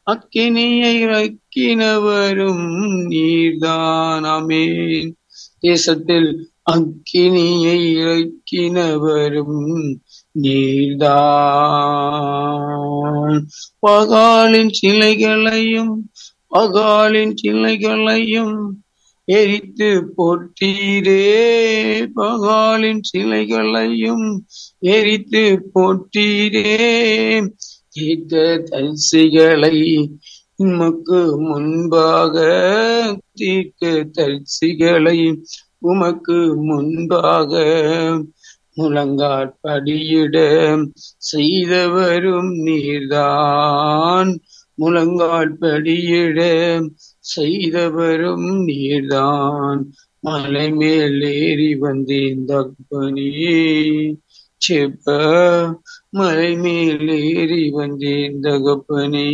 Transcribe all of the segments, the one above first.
அக்கினியை இறக்கினவரும் நீர்தானாமே தேசத்தில் அக்கினியை இறக்கினவரும் நீர்தான் பகாலின் சிலைகளையும் பகாலின் சிலைகளையும் எரித்து போட்டீரே பகாலின் சிலைகளையும் எரித்து போட்டீரே தீர்க்க தரிசிகளை உமக்கு முன்பாக தீர்க்க தரிசிகளை உமக்கு முன்பாக முழங்கால் படியிட செய்தவரும் நீர்தான் முழங்கால் படியிட செய்தவரும் நீர்தான் மலை மேல் ஏறி வந்தேன் தப்பனே செப்ப மலை மேல் ஏறி வந்தேன் தகப்பனே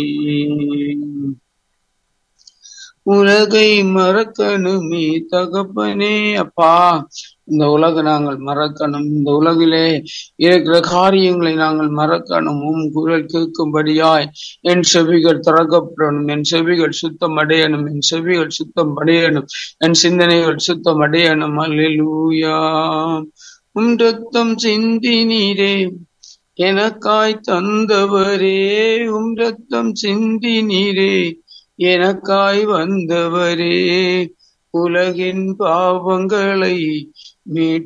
உலகை மறக்கணுமே தகப்பனே அப்பா இந்த உலக நாங்கள் மறக்கணும் இந்த உலகிலே இருக்கிற காரியங்களை நாங்கள் மறக்கணும் உம் குரல் கேட்கும்படியாய் என் செவிகள் திறக்கப்படணும் என் செவிகள் சுத்தம் அடையணும் என் செவிகள் சுத்தம் அடையணும் என் சிந்தனைகள் சுத்தம் அடையணும் அல்லேலூயா உம் ரத்தம் சிந்தி நீரே எனக்காய் தந்தவரே உம் ரத்தம் சிந்தி நீரே எனக்காய் வந்தவரே உலகின் பாவங்களை மீட்